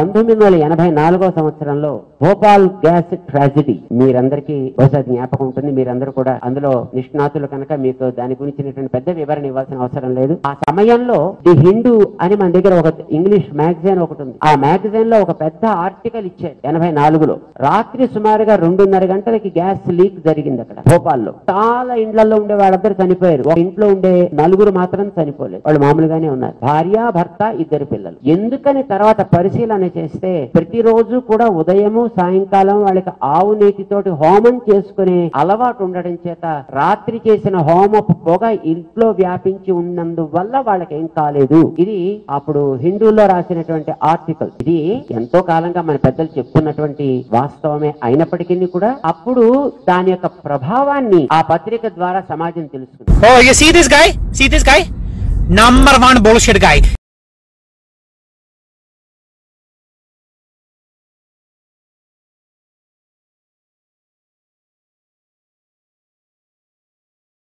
పంతొమ్మిది వందల ఎనభై నాలుగో సంవత్సరంలో భోపాల్ గ్యాస్ ట్రాజిడీ మీరందరికీ బహుశా జ్ఞాపకం ఉంటుంది మీరందరూ కూడా అందులో నిష్ణాతులు కనుక మీకు దాని గురించినటువంటి పెద్ద వివరణ ఇవ్వాల్సిన అవసరం లేదు ఆ సమయంలో ది హిందూ అని మన దగ్గర ఒక ఇంగ్లీష్ మ్యాగజైన్ ఒకటి ఉంది ఆ మ్యాగజైన్ లో ఒక పెద్ద ఆర్టికల్ ఇచ్చారు ఎనభై నాలుగులో రాత్రి సుమారుగా రెండున్నర గంటలకి గ్యాస్ లీక్ జరిగింది అక్కడ భోపాల్లో చాలా ఇండ్లలో ఉండే వాళ్ళందరూ చనిపోయారు ఒక ఇంట్లో ఉండే నలుగురు మాత్రం చనిపోలేదు వాళ్ళు మామూలుగానే ఉన్నారు భార్య భర్త ఇద్దరు పిల్లలు ఎందుకని తర్వాత పరిశీలన చేస్తే ప్రతిరోజు కూడా ఉదయము సాయంకాలం వాళ్ళకి ఆవు నీటితోటి హోమం చేసుకునే అలవాటు ఉండడం చేత రాత్రి చేసిన హోమపు పొగ ఇంట్లో వ్యాపించి ఉన్నందువల్ల వాళ్ళకి ఏం కాలేదు ఇది అప్పుడు హిందూలో రాసినటువంటి ఆర్టికల్ ఇది ఎంతో కాలంగా మన పెద్దలు చెప్తున్నటువంటి వాస్తవమే అయినప్పటికీ కూడా అప్పుడు దాని యొక్క ప్రభావాన్ని ఆ పత్రిక ద్వారా సమాజం తెలుసుకుంది Oh, you see this guy? See this guy? Number one bullshit guy.